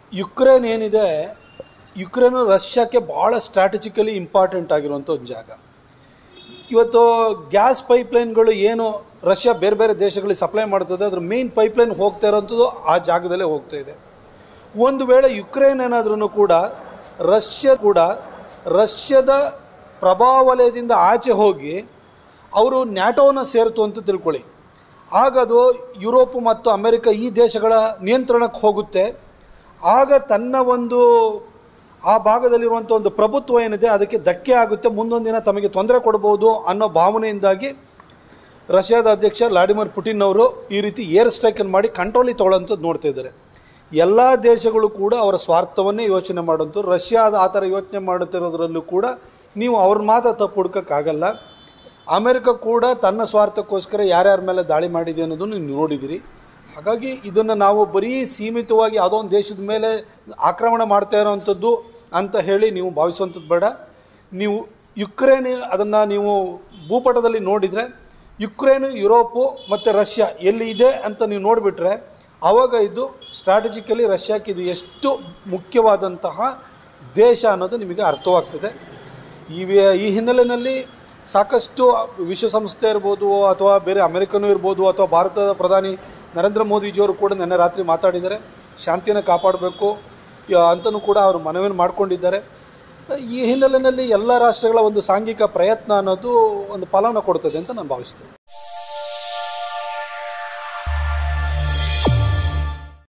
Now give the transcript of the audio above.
Ukraine ಏನಿದೆ ಯುಕ್ರೇನು ರಷ್ಯಾಕ್ಕೆ ಭಾಳ strategically important ಆಗಿರುವಂಥ ಒಂದು ಜಾಗ ಇವತ್ತು ಗ್ಯಾಸ್ ಪೈಪ್ಲೈನ್ಗಳು ಏನು ರಷ್ಯಾ ಬೇರೆ ಬೇರೆ ದೇಶಗಳಿಗೆ ಸಪ್ಲೈ ಮಾಡ್ತದೆ ಅದ್ರ ಮೇನ್ ಪೈಪ್ಲೈನ್ ಹೋಗ್ತಾ ಇರೋಂಥದ್ದು ಆ ಜಾಗದಲ್ಲೇ ಹೋಗ್ತಾ ಇದೆ ಒಂದು ವೇಳೆ ಯುಕ್ರೇನ್ ಏನಾದ್ರೂ ಕೂಡ ರಷ್ಯಾ ಕೂಡ ರಷ್ಯಾದ ಪ್ರಭಾವಲಯದಿಂದ ಆಚೆ ಹೋಗಿ ಅವರು ನ್ಯಾಟೋನ ಸೇರಿತು ಅಂತ ತಿಳ್ಕೊಳ್ಳಿ ಆಗ ಅದು ಯುರೋಪ್ ಮತ್ತು ಅಮೆರಿಕ ಈ ದೇಶಗಳ ನಿಯಂತ್ರಣಕ್ಕೆ ಹೋಗುತ್ತೆ ಆಗ ತನ್ನ ಒಂದು ಆ ಭಾಗದಲ್ಲಿರುವಂಥ ಒಂದು ಪ್ರಭುತ್ವ ಏನಿದೆ ಅದಕ್ಕೆ ಧಕ್ಕೆ ಆಗುತ್ತೆ ಮುಂದೊಂದು ದಿನ ತಮಗೆ ತೊಂದರೆ ಕೊಡ್ಬೋದು ಅನ್ನೋ ಭಾವನೆಯಿಂದಾಗಿ ರಷ್ಯಾದ ಅಧ್ಯಕ್ಷ ವ್ಲಾಡಿಮಿರ್ ಪುಟಿನ್ ಅವರು ಈ ರೀತಿ ಏರ್ ಸ್ಟ್ರೈಕನ್ನು ಮಾಡಿ ಕಂಟ್ರೋಲಿಗೆ ತೊಗೊಳ್ಳೋಂಥದ್ದು ನೋಡ್ತಾ ಇದ್ದಾರೆ ಎಲ್ಲ ದೇಶಗಳು ಕೂಡ ಅವರ ಸ್ವಾರ್ಥವನ್ನೇ ಯೋಚನೆ ಮಾಡೋಂಥ ರಷ್ಯಾದ ಆ ಥರ ಯೋಚನೆ ಮಾಡುತ್ತಿರೋದ್ರಲ್ಲೂ ಕೂಡ ನೀವು ಅವ್ರ ಮಾತ್ರ ತಪ್ಪು ಹುಡ್ಕೋಕ್ಕಾಗಲ್ಲ ಅಮೆರಿಕ ಕೂಡ ತನ್ನ ಸ್ವಾರ್ಥಕ್ಕೋಸ್ಕರ ಯಾರ್ಯಾರ ಮೇಲೆ ದಾಳಿ ಮಾಡಿದೆ ಅನ್ನೋದನ್ನು ನೀವು ನೋಡಿದಿರಿ ಹಾಗಾಗಿ ಇದನ್ನು ನಾವು ಬರೀ ಸೀಮಿತವಾಗಿ ಯಾವುದೋ ಒಂದು ದೇಶದ ಮೇಲೆ ಆಕ್ರಮಣ ಮಾಡ್ತಾ ಇರೋವಂಥದ್ದು ಅಂತ ಹೇಳಿ ನೀವು ಭಾವಿಸುವಂಥದ್ದು ಬೇಡ ನೀವು ಯುಕ್ರೇನ್ ಅದನ್ನು ನೀವು ಭೂಪಟದಲ್ಲಿ ನೋಡಿದರೆ ಯುಕ್ರೇನ್ ಯುರೋಪು ಮತ್ತು ರಷ್ಯಾ ಎಲ್ಲಿ ಇದೆ ಅಂತ ನೀವು ನೋಡಿಬಿಟ್ರೆ ಆವಾಗ ಇದು ಸ್ಟ್ರಾಟಜಿಕಲಿ ರಷ್ಯಾಕ್ಕೆ ಇದು ಎಷ್ಟು ಮುಖ್ಯವಾದಂತಹ ದೇಶ ಅನ್ನೋದು ನಿಮಗೆ ಅರ್ಥವಾಗ್ತದೆ ಈ ವಿ- ಈ ಹಿನ್ನೆಲೆಯಲ್ಲಿ ಸಾಕಷ್ಟು ವಿಶ್ವಸಂಸ್ಥೆ ಇರ್ಬೋದು ಅಥವಾ ಬೇರೆ ಅಮೆರಿಕನೂ ಇರ್ಬೋದು ಅಥವಾ ಭಾರತದ ಪ್ರಧಾನಿ ನರೇಂದ್ರ ಮೋದಿಜಿಯವರು ಕೂಡ ನಿನ್ನೆ ರಾತ್ರಿ ಮಾತಾಡಿದ್ದಾರೆ ಶಾಂತಿಯನ್ನು ಕಾಪಾಡಬೇಕು ಅಂತಲೂ ಕೂಡ ಅವರು ಮನವಿಯನ್ನು ಮಾಡಿಕೊಂಡಿದ್ದಾರೆ ಈ ಹಿನ್ನೆಲೆಯಲ್ಲಿ ಎಲ್ಲ ರಾಷ್ಟ್ರಗಳ ಒಂದು ಸಾಂಘಿಕ ಪ್ರಯತ್ನ ಅನ್ನೋದು ಒಂದು ಫಲವನ್ನು ಕೊಡ್ತದೆ ಅಂತ ನಾನು ಭಾವಿಸ್ತೇನೆ